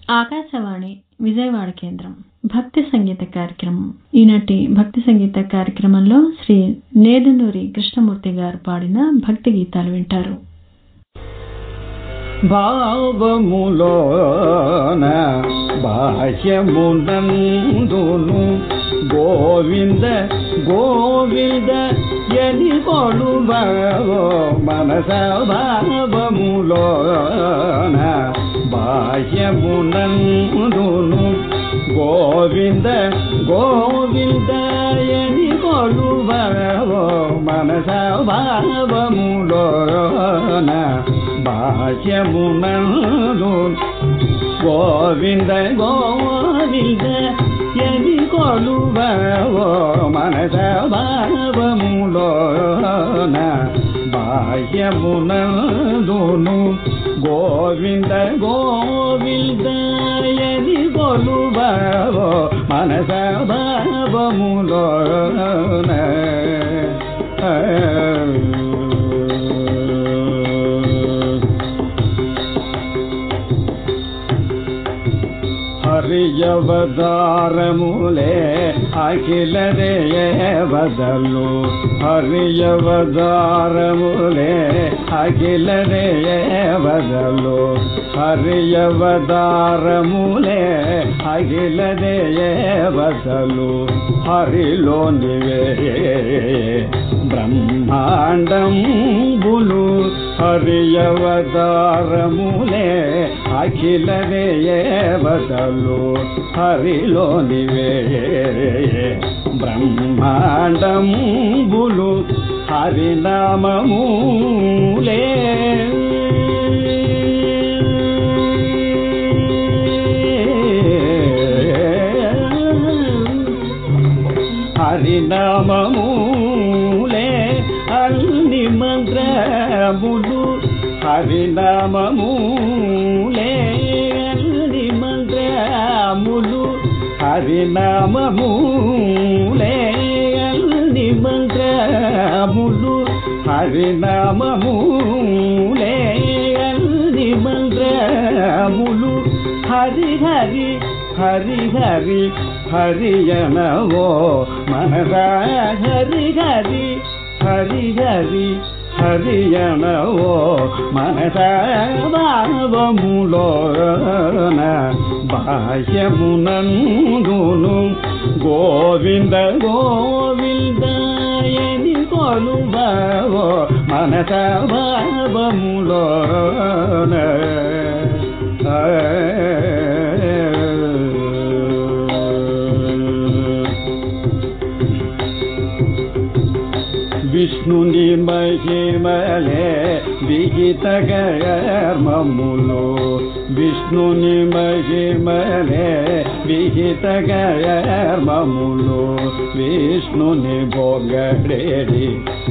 ఆకాశవాణి విజయవాడ కేంద్రం భక్తి సంగీత కార్యక్రమం ఈనాటి భక్తి సంగీత కార్యక్రమంలో శ్రీ నేదునూరి కృష్ణమూర్తి గారు పాడిన భక్తి గీతాలు వింటారు భావములోన బాహ్యమునందును గోవింద గోవింద ఎని కొలువో మనస భావములోన బాహ్యమునందును గోవింద గోవింద ఎని కొలువో మనస భావములోన బాహ్యమునందు గోవింద గోవింద ఎని కొలువో మనస భావములోన బాహ్యమునందును గోవింద గోవింద ఎని కొలువో మనస భావములోన ಹರಿಯವದಾರಮೂಲೆ ಅಖಿಲರೇ ಬದಲು ಹರಿಯವದಾರಮೂಲೆ ಅಖಿಲರೇ ಬದಲು ಹರಿಯವದಾರಮೂಲೆ ಅಖಿಲರೇ ಬದಲು ಹರಿಲೋ ನಿವೇ బ్రహ్మాండం బులు హరియవతారములే అఖిల బదలు హరిలోనివే బ్రహ్మాండం బులు హరినామములే హరినామములే అన్ని మంత్రములు హరినామములే అన్ని మంత్రములు హరినామములే అన్ని మంత్రములు హరినామములే అన్ని మంత్రములు హరి హరి హరి హరి హరియనవో మనసా హరి హరి హరి హరి హరియనవో మనసా భావములోన బాహ్యమునందును గోవింద గోవింద ఎని కొలువో మనస భావములోన విష్ణుని మహిమలే విహిత గర్మములు విష్ణుని మహిమలే విహిత గర్మములు విష్ణుని బొగడేడి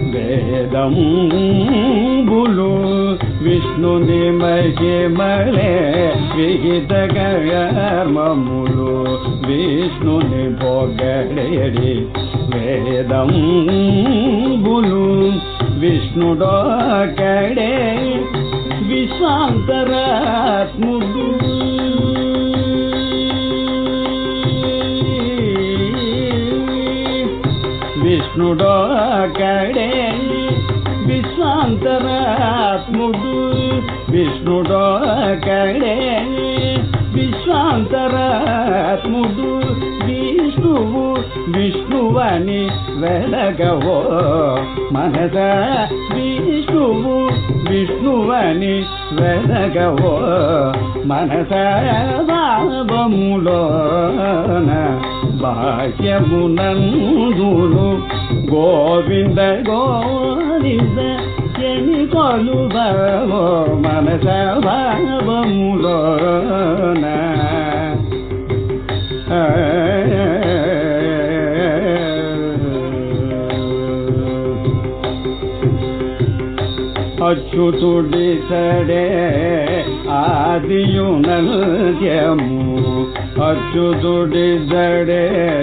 వేదంబులు విష్ణుని మహిమలే విహిత గర్మములు విష్ణుని బొగడేడి వేదంబులు విష్ణుడోకడే విశ్వాంతరాత్ముడు విష్ణుడోకడే విశ్వాంతరాత్ముడు విష్ణుడోకడే విశ్వాంతరాత్ముడు విష్ణువు విష్ణువని వెలగవో మనస విష్ణువు విష్ణువని వెలగవో మనస భావములోన బాహ్యమునందును గోవింద గోవింద ఎని కొలువో మనస భావములోన అచ్యుతుడి సడే ఆదియునల్యము అచ్యుతుడి సడే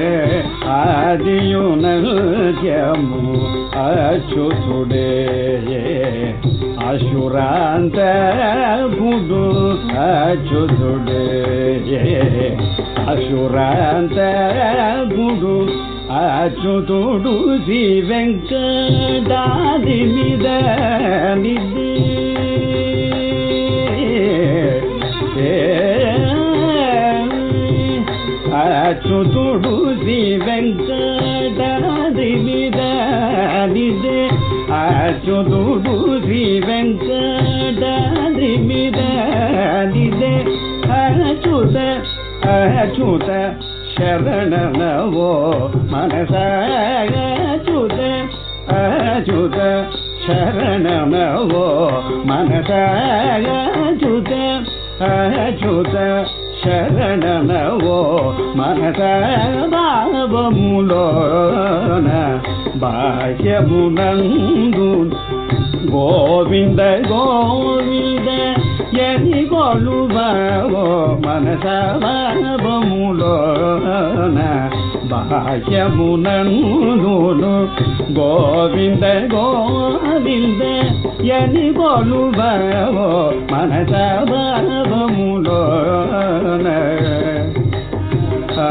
ఆదియునల్యము అచ్యుతుడే అశురాంత గుడు అచ్యుతుడే అసురాంత గుడు అచ్యుతుడు శ్రీ వెంకటాది మీద నిదే అచ్యుతుడు శ్రీ వెంకటాది మీద నిదే అచ్యుతుడు శ్రీ వెంకటాది మీద నిదే అచ్యుత అచ్యుత శరణనవో మనసాగచ్యుత అచ్యుత శరణనవో మనసాగచ్యుత అచ్యుత శరణనవో మనస భావములోన బాహ్యమునందు గోవింద గోవింద ఎని కొలువో మనస భావములోన బాహ్యమునందును గోవింద గోవింద ఎని కొలువో మనస భావములోన ఆ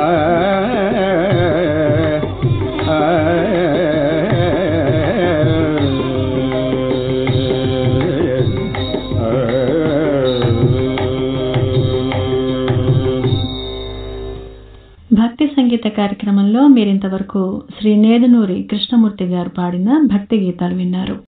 ఆ భక్తి సంగీత కార్యక్రమంలో మీరింతవరకు శ్రీ నేదునూరి కృష్ణమూర్తి గారు పాడిన భక్తి గీతాలు విన్నారు